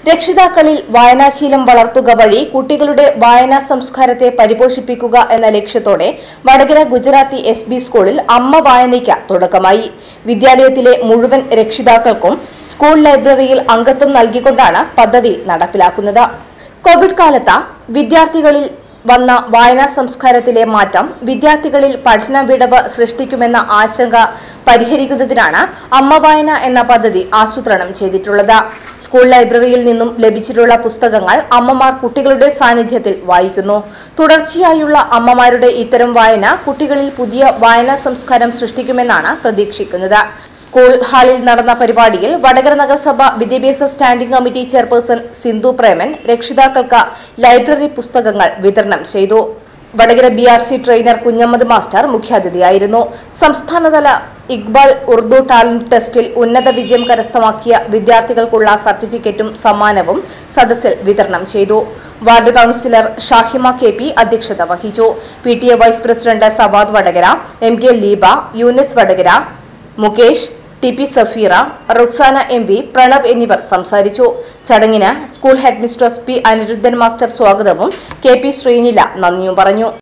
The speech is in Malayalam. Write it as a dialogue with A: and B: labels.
A: രക്ഷിതാക്കളിൽ വായനാശീലം വളർത്തുക വഴി കുട്ടികളുടെ വായനാ സംസ്കാരത്തെ പരിപോഷിപ്പിക്കുക എന്ന ലക്ഷ്യത്തോടെ വടകര ഗുജറാത്തി എസ് ബി സ്കൂളിൽ അമ്മ വായനയ്ക്ക് തുടക്കമായി വിദ്യാലയത്തിലെ മുഴുവൻ രക്ഷിതാക്കൾക്കും സ്കൂൾ ലൈബ്രറിയിൽ അംഗത്വം നൽകിക്കൊണ്ടാണ് പദ്ധതി നടപ്പിലാക്കുന്നത് കോവിഡ് കാലത്ത് വിദ്യാർത്ഥികളിൽ വന്ന വായനാ സംസ്കാരത്തിലെ മാറ്റം വിദ്യാർത്ഥികളിൽ പഠന വിടവ് സൃഷ്ടിക്കുമെന്ന ആശങ്ക പരിഹരിക്കുന്നതിനാണ് അമ്മ വായന എന്ന പദ്ധതി ആസൂത്രണം ചെയ്തിട്ടുള്ളത് സ്കൂൾ ലൈബ്രറിയിൽ നിന്നും ലഭിച്ചിട്ടുള്ള പുസ്തകങ്ങൾ അമ്മമാർ കുട്ടികളുടെ സാന്നിധ്യത്തിൽ വായിക്കുന്നു തുടർച്ചയായുള്ള അമ്മമാരുടെ ഇത്തരം വായന കുട്ടികളിൽ പുതിയ വായനാ സംസ്കാരം സൃഷ്ടിക്കുമെന്നാണ് പ്രതീക്ഷിക്കുന്നത് സ്കൂൾ ഹാളിൽ നടന്ന പരിപാടിയിൽ വടകര നഗരസഭ വിദ്യാഭ്യാസ standing committee chairperson Sindhu Preman രക്ഷിതാക്കൾക്ക് ലൈബ്രറി പുസ്തകങ്ങൾ വിതരണം ചെയ്തു Vadakara B R C trainer Kunhammad master മുഖ്യാതിഥിയായിരുന്നു സംസ്ഥാനതല ഇക്ബാൽ ഉറുദു ടാലന്റ് ടെസ്റ്റിൽ ഉന്നത വിജയം കരസ്ഥമാക്കിയ വിദ്യാർത്ഥികൾക്കുള്ള സർട്ടിഫിക്കറ്റും സമ്മാനവും സദസ്സിൽ വിതരണം ചെയ്തു ward councillor Shahima K P അധ്യക്ഷത വഹിച്ചു P T A vice president Savad Vadakara M K Leeba Younis Vadakara Mukesh T P Safeera Ruksana M V Pranav എന്നിവർ സംസാരിച്ചു ചടങ്ങിന് school head mistress P Anirudhan master സ്വാഗതവും കെ പി ശ്രീനില നന്ദിയും പറഞ്ഞു